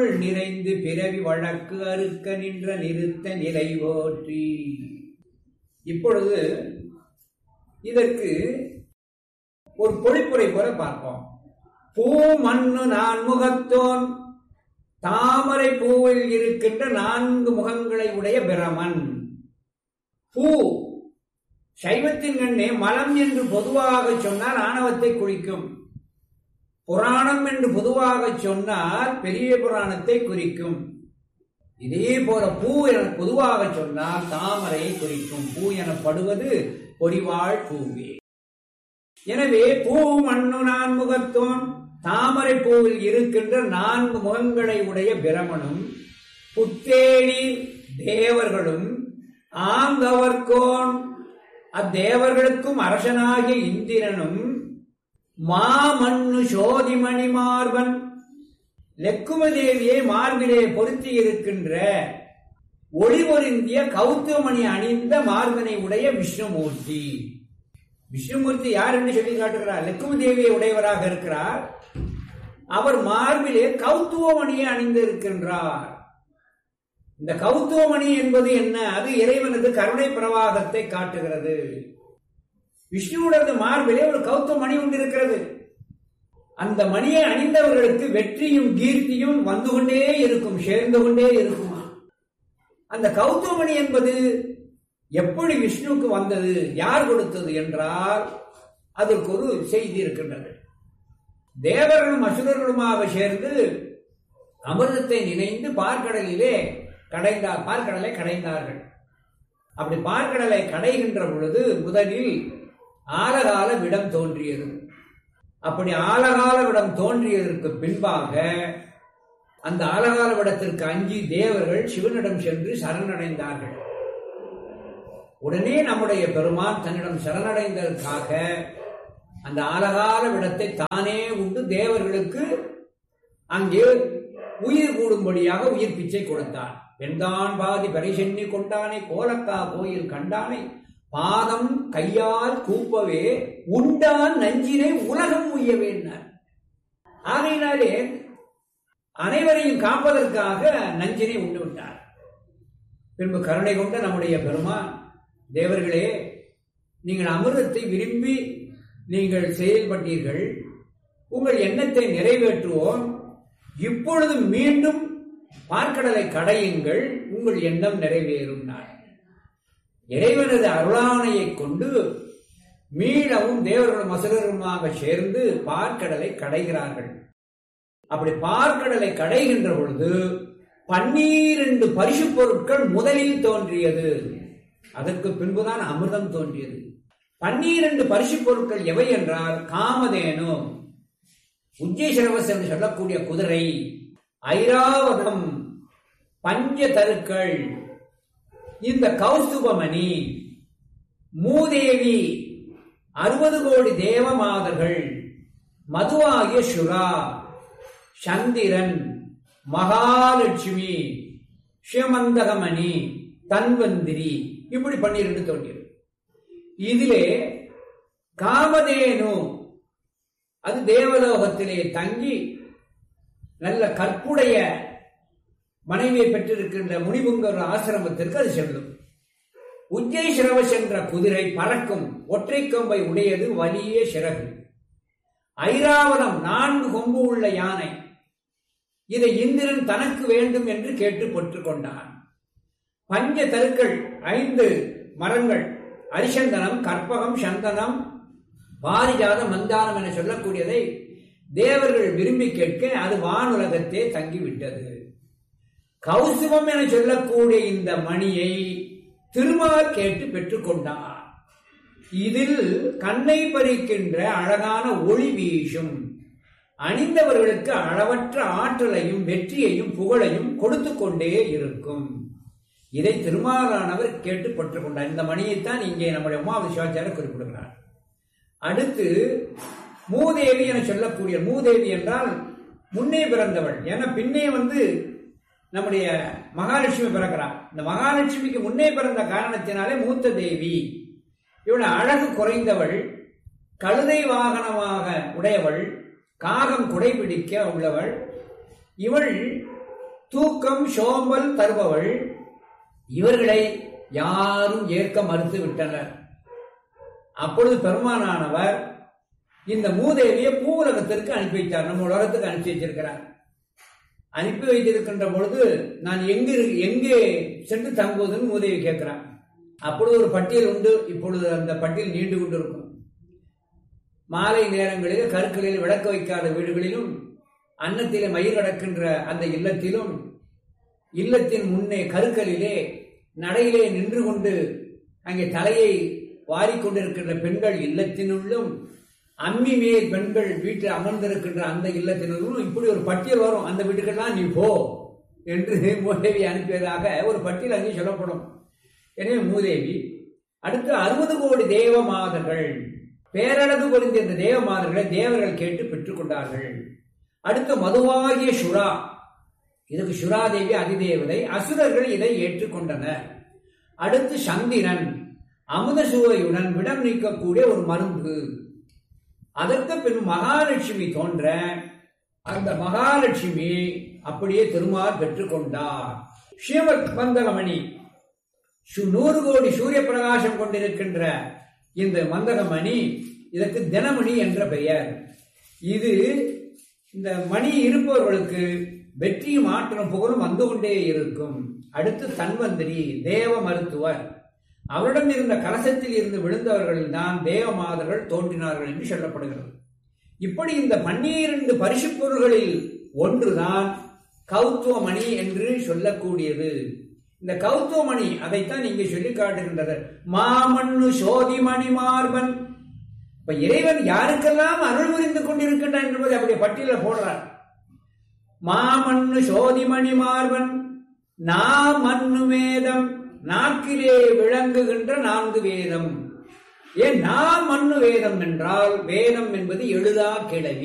நின்றுள் நிறைந்து பிறவி வழக்கு அறுக்க நின்ற நிறுத்த நிலை ஓற்றி இப்பொழுது இதற்கு ஒரு பொழிப்புரை போல பார்ப்போம் பூ மண்ணு நான் முகத்தோன் தாமரை பூவில் இருக்கின்ற நான்கு முகங்களை உடைய பிரமன் பூ சைவத்தின் கண்ணே மலம் என்று பொதுவாக சொன்னால் ஆணவத்தை குறிக்கும் புராணம் என்று பொதுவாக சொன்னால் பெரிய புராணத்தை குறிக்கும் இதே போல பூ என பொதுவாக சொன்னால் தாமரையை குறிக்கும் பூ எனப்படுவது பொறிவாழ் பூவே எனவே பூ மண்ணு நான் முகத்தோன் தாமரை பூவில் இருக்கின்ற நான்கு முகங்களை உடைய பிரமனும் புத்தேடி தேவர்களும் ஆங்கவர்கோன் அத்தேவர்களுக்கும் அரசனாகிய இந்திரனும் மாமண்ணு சோதிமணி மார்பன் லெக்குமதேவியை மார்பிலே பொருத்தி இருக்கின்ற ஒளி ஒருந்திய கௌத்துவமணி அணிந்த மார்பனை உடைய விஷ்ணுமூர்த்தி விஷ்ணுமூர்த்தி யார் என்று சொல்லி காட்டுகிறார் லெக்கும தேவியை உடையவராக இருக்கிறார் அவர் மார்பிலே கௌத்துவமணியை அணிந்து இருக்கின்றார் இந்த கௌத்துவமணி என்பது என்ன அது இறைவனது கருணை பிரவாகத்தை காட்டுகிறது விஷ்ணுவுடைய மார்பிலே ஒரு கௌத்துவ மணி ஒன்று இருக்கிறது அந்த மணியை அணிந்தவர்களுக்கு வெற்றியும் கீர்த்தியும் வந்து கொண்டே இருக்கும் சேர்ந்து கொண்டே இருக்குமா அந்த கௌத்துவமணி என்பது எப்படி விஷ்ணுவுக்கு வந்தது யார் கொடுத்தது என்றால் அதற்கு ஒரு செய்தி இருக்கின்றது தேவர்களும் அசுரர்களுமாக சேர்ந்து அமிர்தத்தை நினைந்து பார்க்கடலிலே கடைந்தார் பார்க்கடலை கடைந்தார்கள் அப்படி பார்க்கடலை கடைகின்ற பொழுது முதலில் ஆலகால விடம் தோன்றியது அப்படி ஆலகால விடம் தோன்றியதற்கு பின்பாக அந்த ஆலகால விடத்திற்கு அஞ்சி தேவர்கள் சிவனிடம் சென்று சரணடைந்தார்கள் உடனே நம்முடைய பெருமான் தன்னிடம் சரணடைந்ததற்காக அந்த ஆலகால விடத்தை தானே உண்டு தேவர்களுக்கு அங்கே உயிர் கூடும்படியாக உயிர் பிச்சை கொடுத்தார் வெண்தான் பாதி பரிசெண்ணி கொண்டானை கோலக்கா கோயில் கண்டானை பாதம் கையால் கூப்பவே உண்டான் நஞ்சினை உலகம் உய்யவேன்னார் ஆகையினாலே அனைவரையும் காப்பதற்காக நஞ்சினை உண்டு விட்டார் பின்பு கருணை கொண்ட நம்முடைய பெருமான் தேவர்களே நீங்கள் அமிர்தத்தை விரும்பி நீங்கள் செயல்பட்டீர்கள் உங்கள் எண்ணத்தை நிறைவேற்றுவோம் இப்பொழுது மீண்டும் பார்க்கடலை கடையுங்கள் உங்கள் எண்ணம் நிறைவேறும் நாள் இறைவனது அருளாணையை கொண்டு மீளவும் தேவர்களும் அசுரருமாக சேர்ந்து பார்க்கடலை கடைகிறார்கள் அப்படி பார்க்கடலை கடைகின்ற பொழுது பன்னீரண்டு பரிசு பொருட்கள் முதலில் தோன்றியது அதற்கு பின்புதான் அமிர்தம் தோன்றியது பன்னீரண்டு பரிசு பொருட்கள் எவை என்றால் காமதேனு உஜ்ஜேஸ்வரவஸ் என்று சொல்லக்கூடிய குதிரை ஐராவதம் பஞ்ச தருக்கள் இந்த கௌஸ்துபமணி மூதேவி அறுபது கோடி தேவமாதர்கள் மதுவாகிய சுரா சந்திரன் மகாலட்சுமி சிவமந்தகமணி தன்வந்திரி இப்படி பன்னிரண்டு தோன்றியது இதிலே காமதேனு அது தேவலோகத்திலே தங்கி நல்ல கற்புடைய மனைவியை பெற்றிருக்கின்ற முனிபுங்கர் ஆசிரமத்திற்கு அது செல்லும் உஜ்ஜை சிரவஸ் என்ற குதிரை பறக்கும் ஒற்றை கொம்பை உடையது வலிய சிறகு ஐராவதம் நான்கு கொம்பு உள்ள யானை இதை இந்திரன் தனக்கு வேண்டும் என்று கேட்டு பெற்றுக் கொண்டான் பஞ்ச தருக்கள் ஐந்து மரங்கள் அரிசந்தனம் கற்பகம் சந்தனம் பாரிஜாத மந்தானம் என சொல்லக்கூடியதை தேவர்கள் விரும்பி கேட்க அது வானுலகத்தே தங்கிவிட்டது கௌசுவம் என சொல்லக்கூடிய இந்த மணியை திருமால் கேட்டு பெற்றுக்கொண்டார் இதில் கண்ணை பறிக்கின்ற அழகான ஒளி வீசும் அணிந்தவர்களுக்கு அளவற்ற ஆற்றலையும் வெற்றியையும் புகழையும் கொடுத்து கொண்டே இருக்கும் இதை திருமாலானவர் கேட்டு பெற்றுக்கொண்டார் இந்த மணியைத்தான் இங்கே நம்முடைய உமாவி சிவாச்சாரியர் குறிப்பிடுகிறார் அடுத்து மூதேவி என சொல்லக்கூடிய மூதேவி என்றால் முன்னே பிறந்தவள் ஏன்னா பின்னே வந்து நம்முடைய மகாலட்சுமி பிறக்கிறார் இந்த மகாலட்சுமிக்கு முன்னே பிறந்த காரணத்தினாலே மூத்த தேவி இவள் அழகு குறைந்தவள் கழுதை வாகனமாக உடையவள் காகம் குடைபிடிக்க உள்ளவள் இவள் தூக்கம் சோம்பல் தருபவள் இவர்களை யாரும் ஏற்க மறுத்து விட்டனர் அப்பொழுது பெருமானானவர் இந்த மூதேவியை பூவுலகத்திற்கு அனுப்பி வைத்தார் நம்ம உலகத்துக்கு அனுப்பி வச்சிருக்கிறார் அனுப்பி வைத்திருக்கின்ற பொழுது நான் எங்கு இரு- எங்கே சென்று தங்குவதுன்னு மூதேவி கேட்கிறான் அப்பொழுது ஒரு பட்டியல் உண்டு இப்பொழுது அந்த பட்டியல் நீண்டு கொண்டிருக்கும் மாலை நேரங்களில் கருக்களில் விளக்கு வைக்காத வீடுகளிலும் அன்னத்திலே மயிர் அடக்கின்ற அந்த இல்லத்திலும் இல்லத்தின் முன்னே கருக்களிலே நடையிலே நின்று கொண்டு அங்கே தலையை வாரிக்கொண்டிருக்கின்ற பெண்கள் இல்லத்தினுள்ளும் அம்மி மேல் பெண்கள் வீட்டில் அமர்ந்திருக்கின்ற அந்த இல்லத்தினுள்ளும் இப்படி ஒரு பட்டியல் வரும் அந்த வீட்டுக்கெல்லாம் நீ போ என்று மூதேவி அனுப்பியதாக ஒரு பட்டியல் அங்கே சொல்லப்படும் எனவே மூதேவி அடுத்து அறுபது கோடி தேவ மாதர்கள் பேரழகு பொருந்திய இந்த தேவ மாதர்களை தேவர்கள் கேட்டு பெற்றுக்கொண்டார்கள் அடுத்து மதுவாகிய சுரா இதுக்கு சுராதேவி அதிதேவதை அசுரர்கள் இதை ஏற்றுக்கொண்டனர் அடுத்து சந்திரன் அமுத சுவையுடன் விடம் நீக்கக்கூடிய ஒரு மருந்து அதற்கு பின் மகாலட்சுமி தோன்ற அந்த மகாலட்சுமி அப்படியே திருமால் பெற்றுக்கொண்டார் ஸ்ரீமத் மந்தகமணி சு- நூறு கோடி சூரிய பிரகாசம் கொண்டிருக்கின்ற இந்த மந்தகமணி இதற்கு தினமணி என்ற பெயர் இது இந்த மணி இருப்பவர்களுக்கு வெற்றியும் ஆற்றலும் புகழும் வந்து கொண்டே இருக்கும் அடுத்து தன்வந்திரி தேவ மருத்துவர் அவரிடம் இருந்த கலசத்தில் இருந்து விழுந்தவர்களில் தான் தேவ மாதர்கள் தோன்றினார்கள் என்று சொல்லப்படுகிறது இப்படி இந்த பன்னிரண்டு பரிசுப் பொருள்களில் ஒன்றுதான் கௌத்துவமணி என்று சொல்லக்கூடியது இந்த கௌத்துவமணி அதைத்தான் இங்கே சொல்லி காட்டுகின்றது மாமண்ணு சோதிமணி மார்பன் இப்ப இறைவன் யாருக்கெல்லாம் அருள் புரிந்து கொண்டிருக்கின்றான் என்பதை அப்படியே பட்டியல போடுறார் மாமண்ணு சோதிமணி மார்பன் நா மண்ணு வேதம் நாக்கிலே விளங்குகின்ற நான்கு வேதம் ஏன் நா மண்ணு வேதம் என்றால் வேதம் என்பது எழுதா கிளவி